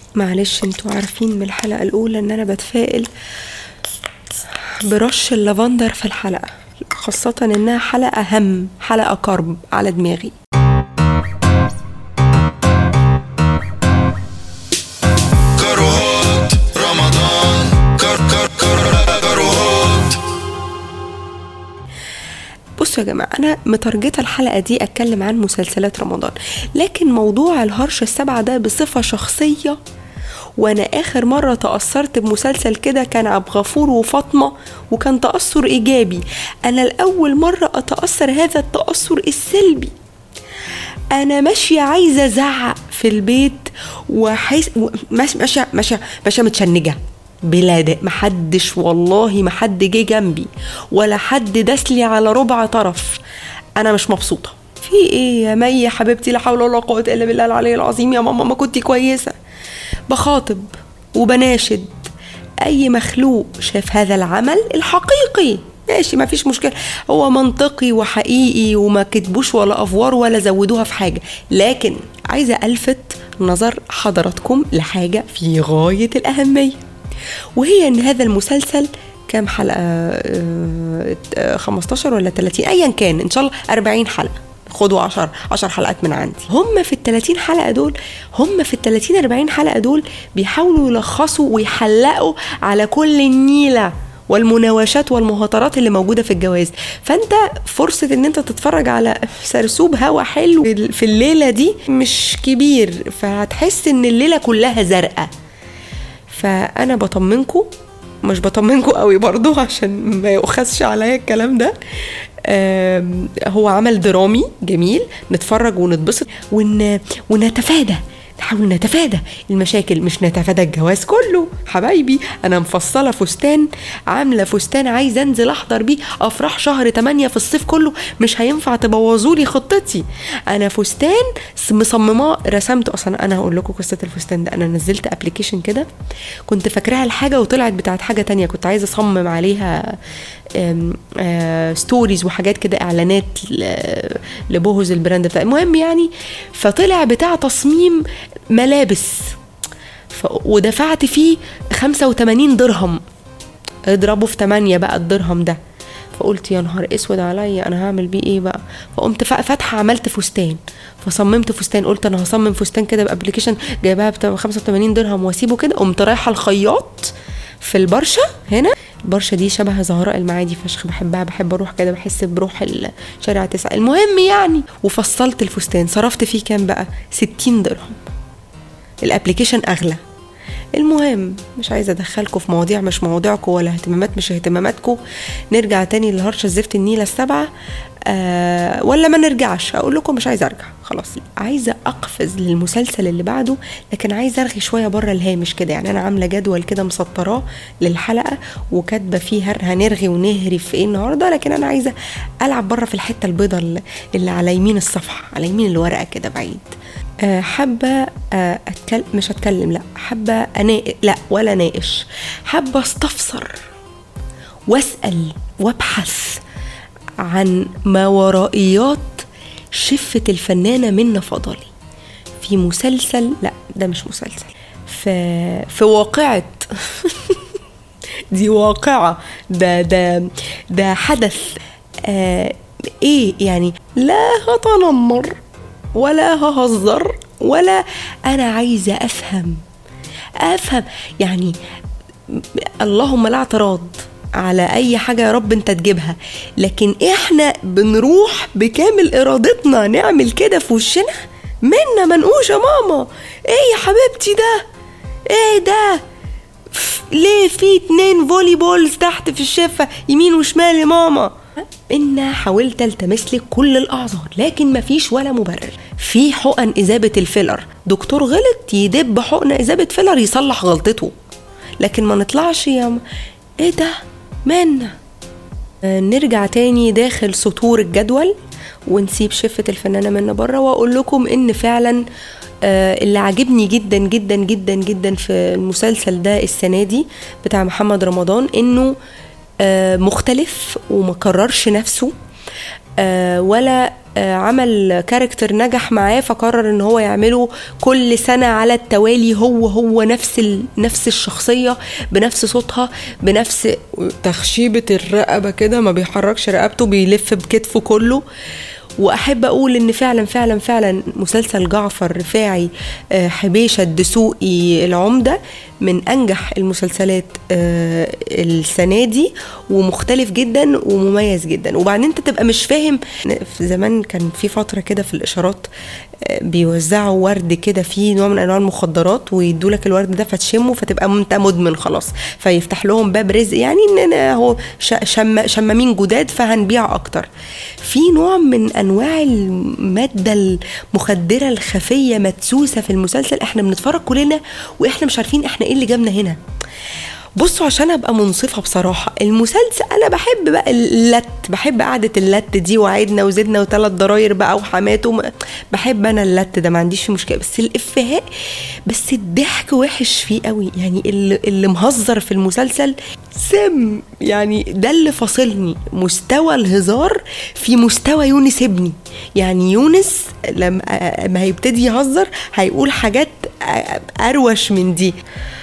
معلش انتوا عارفين من الحلقة الأولى إن أنا بتفائل برش اللافندر في الحلقة خاصة إنها حلقة هم حلقة كرب على دماغي كروهات رمضان كر كر كر كروهات بصوا يا جماعة أنا مترجتة الحلقة دي أتكلم عن مسلسلات رمضان لكن موضوع الهرش السبعة ده بصفة شخصية وأنا آخر مرة تأثرت بمسلسل كده كان عبد غفور وفاطمة وكان تأثر إيجابي أنا لأول مرة أتأثر هذا التأثر السلبي انا ماشيه عايزه ازعق في البيت وحس و- ماشيه ماشيه ماشيه ماشيه متشنجه بلا ده محدش والله محد جه جنبي ولا حد داسلي على ربع طرف انا مش مبسوطه في ايه يا مي يا حبيبتي لا حول ولا قوه الا بالله العلي العظيم يا ماما ما كنت كويسه بخاطب وبناشد اي مخلوق شاف هذا العمل الحقيقي ماشي ما فيش مشكلة هو منطقي وحقيقي وما كتبوش ولا أفوار ولا زودوها في حاجة لكن عايزة ألفت نظر حضراتكم لحاجة في غاية الأهمية وهي أن هذا المسلسل كام حلقة آه، آه، 15 ولا 30 أيا كان إن شاء الله 40 حلقة خدوا 10 10 حلقات من عندي هم في ال 30 حلقه دول هم في ال 30 40 حلقه دول بيحاولوا يلخصوا ويحلقوا على كل النيله والمناوشات والمهاترات اللي موجوده في الجواز فانت فرصه ان انت تتفرج على سرسوب هوا حلو في الليله دي مش كبير فهتحس ان الليله كلها زرقاء فانا بطمنكم مش بطمنكم قوي برضو عشان ما يؤخذش عليا الكلام ده آم، هو عمل درامي جميل نتفرج ونتبسط ون... ونتفادى نحاول نتفادى المشاكل مش نتفادى الجواز كله حبايبي انا مفصله فستان عامله فستان عايزه انزل احضر بيه افراح شهر 8 في الصيف كله مش هينفع تبوظوا لي خطتي انا فستان مصمماه رسمته اصلا انا هقول لكم قصه الفستان ده انا نزلت ابلكيشن كده كنت فاكراها لحاجه وطلعت بتاعت حاجه تانية كنت عايزه اصمم عليها آم، آه، ستوريز وحاجات كده اعلانات ل- لبوهوز البراند بتاعي المهم يعني فطلع بتاع تصميم ملابس ف... ودفعت فيه 85 درهم اضربه في 8 بقى الدرهم ده فقلت يا نهار اسود عليا انا هعمل بيه ايه بقى فقمت فا- فاتحه عملت فستان فصممت فستان قلت انا هصمم فستان كده بابلكيشن جايبها ب 85 درهم واسيبه كده قمت رايحه الخياط في البرشه هنا البرشه دي شبه زهراء المعادي فشخ بحبها بحب اروح كده بحس بروح ال- شارع تسعة المهم يعني وفصلت الفستان صرفت فيه كام بقى 60 درهم الابلكيشن اغلى المهم مش عايزه ادخلكم في مواضيع مش مواضيعكم ولا اهتمامات مش اهتماماتكم نرجع تاني لهرشه الزفت النيله السبعه آه ولا ما نرجعش اقول لكم مش عايزه ارجع خلاص عايزه اقفز للمسلسل اللي بعده لكن عايزه ارغي شويه بره الهامش كده يعني انا عامله جدول كده مسطراه للحلقه وكاتبه فيه هر- هنرغي ونهري في ايه النهارده لكن انا عايزه العب بره في الحته البيضاء اللي- اللي على يمين الصفحه على يمين الورقه كده بعيد آه، حابة آه، أتكلم مش أتكلم لا حابة أنا لا ولا ناقش حابة استفسر واسأل وابحث عن ما ورائيات شفة الفنانة منى فضلي في مسلسل لا ده مش مسلسل في في واقعة دي واقعة ده ده ده حدث آه ايه يعني لا هتنمر ولا ههزر ولا انا عايزة افهم افهم يعني اللهم لا اعتراض على اي حاجه يا رب انت تجيبها لكن احنا بنروح بكامل ارادتنا نعمل كده في وشنا منا منقوش يا ماما ايه يا حبيبتي ده ايه ده ف- ليه في اتنين فولي بولز تحت في الشفه يمين وشمال يا ماما إن حاولت التمس لك كل الاعذار لكن مفيش ولا مبرر في حقن اذابه الفيلر دكتور غلط يدب حقن اذابه فيلر يصلح غلطته لكن ما نطلعش يا م... ايه ده منا آه، نرجع تاني داخل سطور الجدول ونسيب شفة الفنانة منا بره واقول لكم ان فعلا آه، اللي عاجبني جدا جدا جدا جدا في المسلسل ده السنة دي بتاع محمد رمضان انه آه، مختلف وما كررش نفسه آه، ولا آه، عمل كاركتر نجح معاه فقرر ان هو يعمله كل سنة على التوالي هو هو نفس ال... نفس الشخصية بنفس صوتها بنفس تخشيبة الرقبة كده ما بيحركش رقبته بيلف بكتفه كله واحب اقول ان فعلا فعلا فعلا مسلسل جعفر رفاعي آه، حبيشه الدسوقي العمده من انجح المسلسلات آه، السنه دي ومختلف جدا ومميز جدا وبعدين انت تبقى مش فاهم في زمان كان في فتره كده في الاشارات آه، بيوزعوا ورد كده فيه نوع من انواع المخدرات ويدوا لك الورد ده فتشمه فتبقى انت مدمن خلاص فيفتح لهم باب رزق يعني اننا هو ش- شم شمامين جداد فهنبيع اكتر في نوع من انواع الماده المخدره الخفيه مدسوسه في المسلسل احنا بنتفرج كلنا واحنا مش عارفين احنا ايه اللي جابنا هنا بصوا عشان ابقى منصفه بصراحه المسلسل انا بحب بقى اللت بحب قعده اللت دي وعيدنا وزدنا وثلاث ضراير بقى وحمات وم... بحب انا اللت ده ما عنديش فيه مشكله بس الافيهات بس الضحك وحش فيه قوي يعني اللي, اللي مهزر في المسلسل سم يعني ده اللي فاصلني مستوى الهزار في مستوى يونس ابني يعني يونس لما ما هيبتدي يهزر هيقول حاجات اروش من دي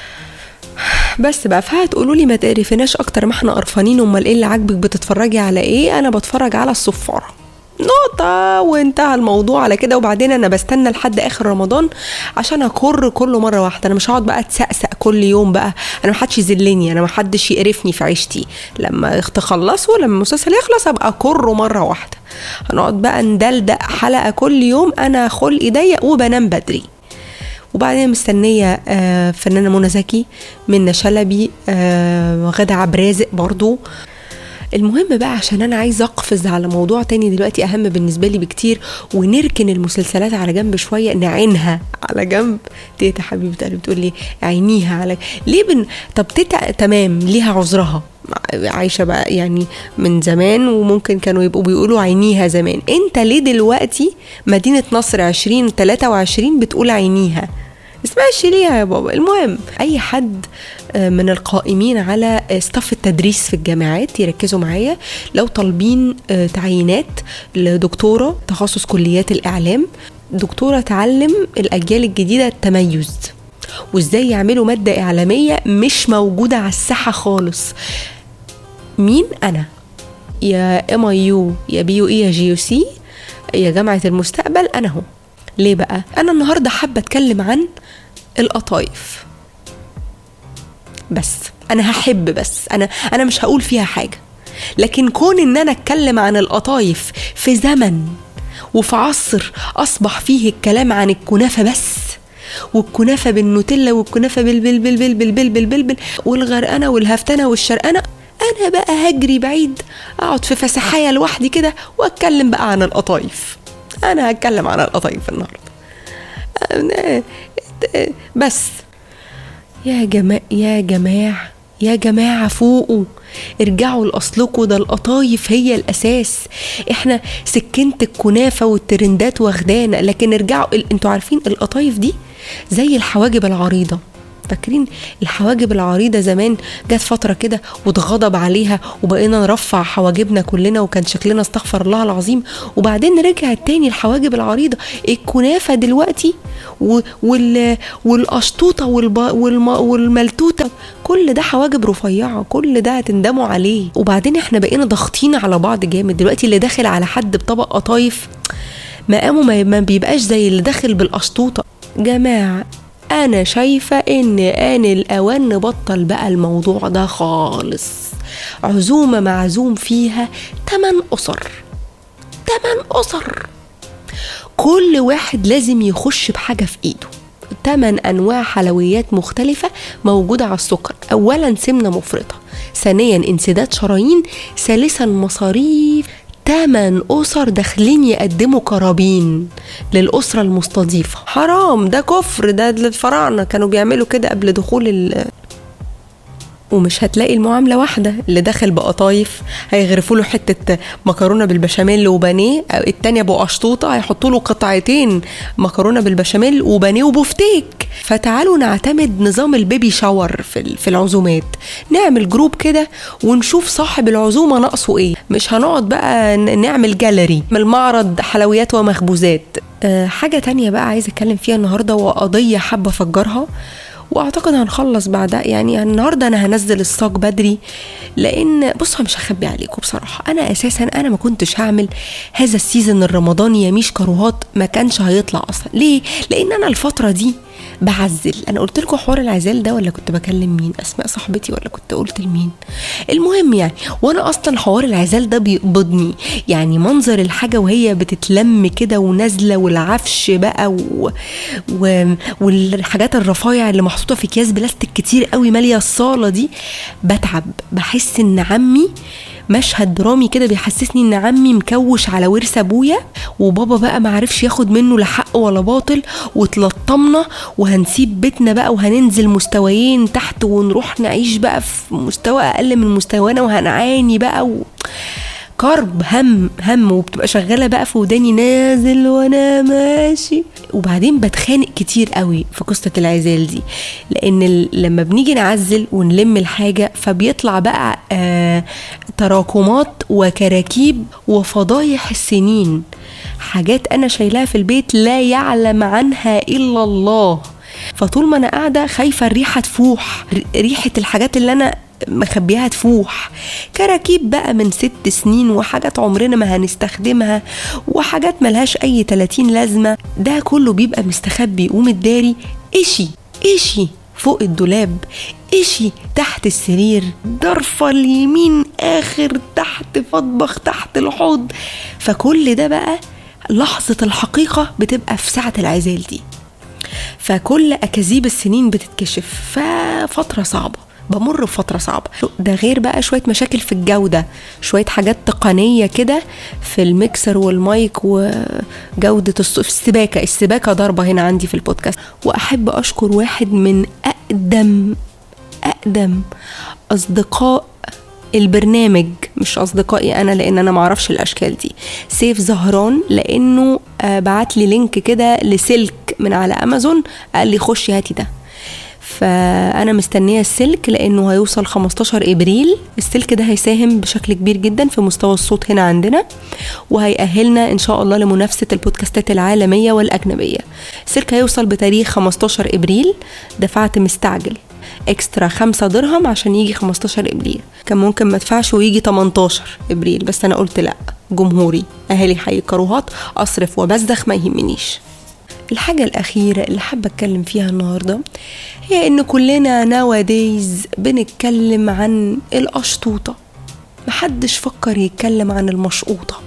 بس بقى فهتقولوا لي ما تقرفناش اكتر ما احنا قرفانين امال ايه اللي عاجبك بتتفرجي على ايه انا بتفرج على الصفاره نقطة وانتهى الموضوع على كده وبعدين انا بستنى لحد اخر رمضان عشان اكر كله مرة واحدة انا مش هقعد بقى اتسقسق كل يوم بقى انا محدش يذلني انا محدش يقرفني في عيشتي لما تخلصوا لما المسلسل يخلص ابقى اكره مرة واحدة هنقعد بقى ندلدق حلقة كل يوم انا خلقي ضيق وبنام بدري وبعدين مستنية آه، فنانة منى زكي منى شلبي آه، غادة عبد الرازق برضو المهم بقى عشان انا عايزه اقفز على موضوع تاني دلوقتي اهم بالنسبه لي بكتير ونركن المسلسلات على جنب شويه نعينها على جنب تيتا حبيبه قلبي بتقول لي عينيها على ليه بن... طب تيتا تمام ليها عذرها عايشه بقى يعني من زمان وممكن كانوا يبقوا بيقولوا عينيها زمان انت ليه دلوقتي مدينه نصر 20 23 بتقول عينيها اسمعش ليها يا بابا المهم اي حد آه، من القائمين على آه، ستاف التدريس في الجامعات يركزوا معايا لو طالبين آه، تعيينات لدكتوره تخصص كليات الاعلام دكتوره تعلم الاجيال الجديده التميز وازاي يعملوا ماده اعلاميه مش موجوده على الساحه خالص مين انا يا ام اي يو يا بي يو اي يا جي يو سي يا جامعه المستقبل انا هو ليه بقى انا النهارده حابه اتكلم عن القطايف بس انا هحب بس انا انا مش هقول فيها حاجه لكن كون ان انا اتكلم عن القطايف في زمن وفي عصر اصبح فيه الكلام عن الكنافه بس والكنافه بالنوتيلا والكنافه بالبلبل بالبل بالبل بالبل والغرقانه والهفتانه والشرقانه انا بقى هجري بعيد اقعد في فسحايه لوحدي كده واتكلم بقى عن القطايف انا هتكلم عن القطايف النهارده بس يا جماعة يا جماعة يا جماعة فوقوا ارجعوا لأصلكوا ده القطايف هي الأساس احنا سكنة الكنافة والترندات واخدانا لكن ارجعوا ال- انتوا عارفين القطايف دي زي الحواجب العريضة فاكرين الحواجب العريضة زمان جت فترة كده واتغضب عليها وبقينا نرفع حواجبنا كلنا وكان شكلنا استغفر الله العظيم وبعدين رجعت تاني الحواجب العريضة الكنافة دلوقتي و- وال والقشطوطة والب... والم... والملتوتة كل ده حواجب رفيعة كل ده هتندموا عليه وبعدين احنا بقينا ضاغطين على بعض جامد دلوقتي اللي داخل على حد بطبق قطايف مقامه ما ما بيبقاش زي اللي داخل بالقشطوطة جماعة أنا شايفة إن آن الأوان نبطل بقى الموضوع ده خالص عزومة معزوم فيها تمن أسر تمن أسر كل واحد لازم يخش بحاجة في إيده تمن أنواع حلويات مختلفة موجودة على السكر أولا سمنة مفرطة ثانيا انسداد شرايين ثالثا مصاريف تمن أسر داخلين يقدموا كرابين للأسرة المستضيفة حرام ده كفر ده الفراعنة كانوا بيعملوا كده قبل دخول ال ومش هتلاقي المعاملة واحدة اللي داخل بقطايف هيغرفوا له حتة مكرونة بالبشاميل وبانيه التانية بقشطوطة هيحطوا له قطعتين مكرونة بالبشاميل وبانيه وبفتيك فتعالوا نعتمد نظام البيبي شاور في ال- في العزومات نعمل جروب كده ونشوف صاحب العزومة ناقصه ايه مش هنقعد بقى ن- نعمل جاليري من المعرض حلويات ومخبوزات أه حاجة تانية بقى عايزة اتكلم فيها النهاردة وقضية حابة افجرها واعتقد هنخلص بعدها يعني النهارده انا هنزل الصاج بدري لان بصوا مش هخبي عليكم بصراحه انا اساسا انا ما كنتش هعمل هذا السيزون الرمضاني يا ميش كروهات ما كانش هيطلع اصلا ليه لان انا الفتره دي بعزل انا قلت لكم حوار العزال ده ولا كنت بكلم مين اسماء صاحبتي ولا كنت قلت لمين المهم يعني وانا اصلا حوار العزال ده بيقبضني يعني منظر الحاجه وهي بتتلم كده ونازله والعفش بقى و... و... والحاجات الرفايع اللي محطوطه في اكياس بلاستيك كتير قوي ماليه الصاله دي بتعب بحس ان عمي مشهد درامي كده بيحسسني ان عمي مكوش على ورث ابويا وبابا بقى معرفش ياخد منه لا حق ولا باطل وتلطمنا وهنسيب بيتنا بقى وهننزل مستويين تحت ونروح نعيش بقى في مستوى اقل من مستوانا وهنعاني بقى و... كرب هم هم وبتبقى شغاله بقى في وداني نازل وانا ماشي وبعدين بتخانق كتير قوي في قصه العزال دي لان ال- لما بنيجي نعزل ونلم الحاجه فبيطلع بقى آه تراكمات وكراكيب وفضايح السنين حاجات انا شايلاها في البيت لا يعلم عنها الا الله فطول ما انا قاعده خايفه الريحه تفوح ر- ريحه الحاجات اللي انا مخبيها تفوح كراكيب بقى من ست سنين وحاجات عمرنا ما هنستخدمها وحاجات ملهاش اي 30 لازمه ده كله بيبقى مستخبي ومتداري اشي اشي فوق الدولاب اشي تحت السرير ضرفة اليمين اخر تحت مطبخ تحت الحوض فكل ده بقى لحظة الحقيقة بتبقى في ساعة العزال دي فكل اكاذيب السنين بتتكشف ففتره صعبه بمر بفترة صعبة ده غير بقى شوية مشاكل في الجودة شوية حاجات تقنية كده في الميكسر والمايك وجودة الصوت في السباكة السباكة ضربة هنا عندي في البودكاست وأحب أشكر واحد من أقدم أقدم أصدقاء البرنامج مش اصدقائي انا لان انا معرفش الاشكال دي سيف زهران لانه آه، بعت لي لينك كده لسلك من على امازون قال لي خشي هاتي ده فانا مستنيه السلك لانه هيوصل 15 ابريل السلك ده هيساهم بشكل كبير جدا في مستوى الصوت هنا عندنا وهيأهلنا ان شاء الله لمنافسه البودكاستات العالميه والاجنبيه السلك هيوصل بتاريخ 15 ابريل دفعت مستعجل اكسترا خمسة درهم عشان يجي 15 ابريل كان ممكن ما ادفعش ويجي 18 ابريل بس انا قلت لا جمهوري اهالي حي الكروهات اصرف وبزدخ ما يهمنيش الحاجة الأخيرة اللي حابة أتكلم فيها النهاردة هي إن كلنا نواديز بنتكلم عن القشطوطة محدش فكر يتكلم عن المشقوطة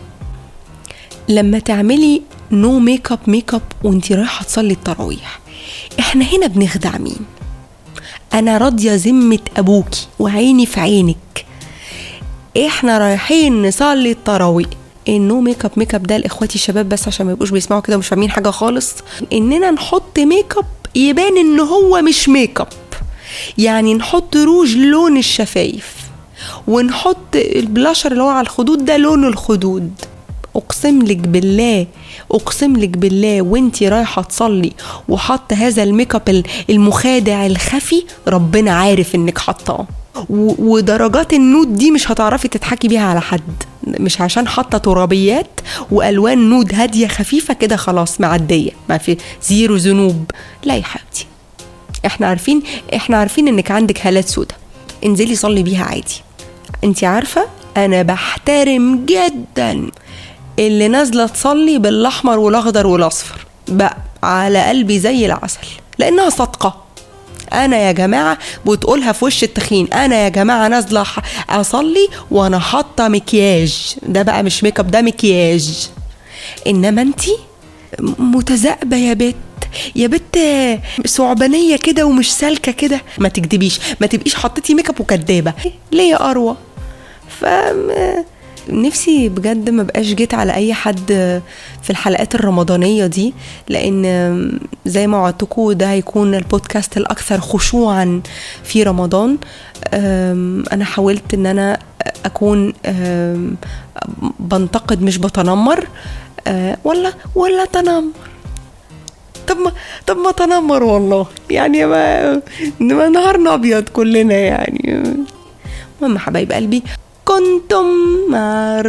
لما تعملي نو ميك اب ميك اب وانتي رايحة تصلي التراويح احنا هنا بنخدع مين انا راضية ذمة ابوكي وعيني في عينك احنا رايحين نصلي التراويح النو ميك اب ميك اب ده لاخواتي الشباب بس عشان ما يبقوش بيسمعوا كده ومش فاهمين حاجه خالص اننا نحط ميك اب يبان ان هو مش ميك اب يعني نحط روج لون الشفايف ونحط البلاشر اللي هو على الخدود ده لون الخدود اقسم لك بالله اقسم لك بالله وانتي رايحه تصلي وحاطه هذا الميك اب المخادع الخفي ربنا عارف انك حاطاه و- ودرجات النود دي مش هتعرفي تضحكي بيها على حد مش عشان حاطه ترابيات والوان نود هاديه خفيفه كده خلاص معديه ما في زيرو ذنوب لا يا حبيبتي احنا عارفين احنا عارفين انك عندك هالات سودا انزلي صلي بيها عادي انت عارفه انا بحترم جدا اللي نازله تصلي بالاحمر والاخضر والاصفر بقى على قلبي زي العسل لانها صادقه انا يا جماعه بتقولها في وش التخين انا يا جماعه نازله ح- اصلي وانا حاطه مكياج ده بقى مش ميك اب ده مكياج انما انتي متذائبه يا بت يا بت ثعبانيه كده ومش سالكه كده ما تكدبيش ما تبقيش حطيتي ميك اب وكدابه ليه يا اروى ف نفسي بجد ما بقاش جيت على اي حد في الحلقات الرمضانيه دي لان زي ما وعدتكم ده هيكون البودكاست الاكثر خشوعا في رمضان أم، انا حاولت ان انا اكون أم، بنتقد مش بتنمر أه، ولا ولا تنمر طب ما طب ما تنمر والله يعني ما, ما نهارنا ابيض كلنا يعني المهم حبايب قلبي كنتم مع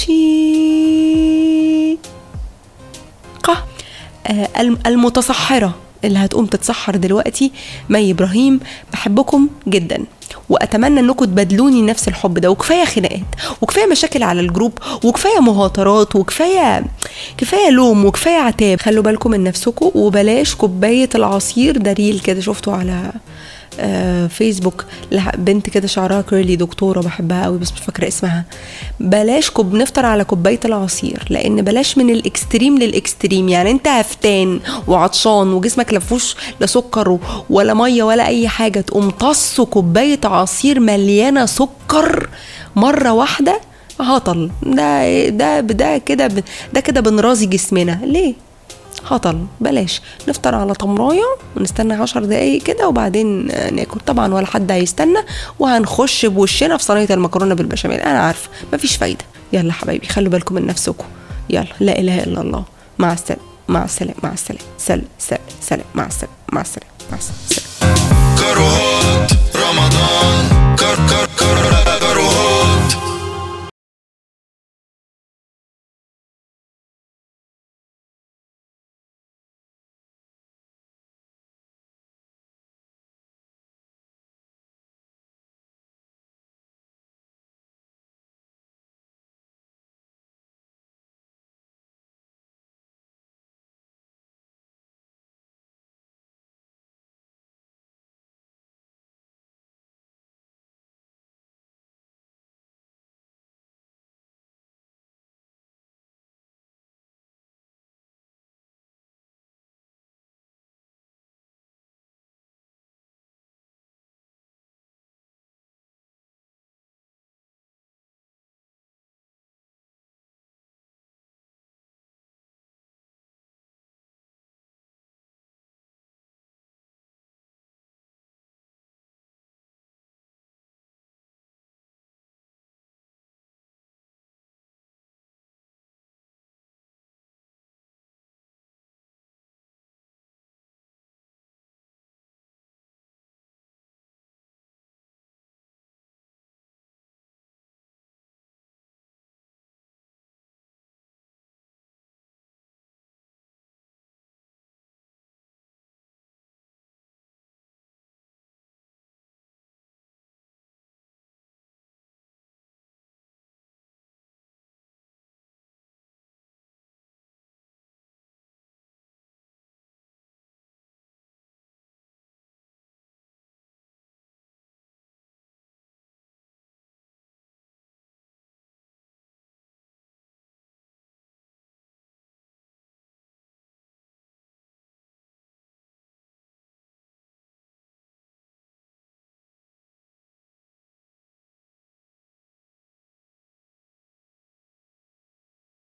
الرشيقة آه، الم- المتصحرة اللي هتقوم تتسحر دلوقتي مي ابراهيم بحبكم جدا واتمنى انكم تبادلوني نفس الحب ده وكفايه خناقات وكفايه مشاكل على الجروب وكفايه مهاترات وكفايه كفايه لوم وكفايه عتاب خلوا بالكم من نفسكم وبلاش كوبايه العصير ده ريل كده شفته على آه، فيسبوك لح- بنت كده شعرها كيرلي دكتوره بحبها قوي بس مش فاكره اسمها بلاش كوب نفطر على كوبايه العصير لان بلاش من الاكستريم للاكستريم يعني انت هفتان وعطشان وجسمك لفوش لا سكر و- ولا ميه ولا اي حاجه تقوم طص كوبايه عصير مليانه سكر مره واحده هطل ده ده ده كده ب- ده كده بنرازي جسمنا ليه هطل بلاش نفطر على تمرايه ونستنى عشر دقايق كده وبعدين آه، ناكل طبعا ولا حد هيستنى وهنخش بوشنا في صينيه المكرونه بالبشاميل انا عارفه مفيش فايده يلا حبايبي خلوا بالكم من نفسكم يلا لا اله الا الله مع السلامه مع السلامه مع السلامه سلام سلام سلام مع السلامه مع السلامه مع السلامه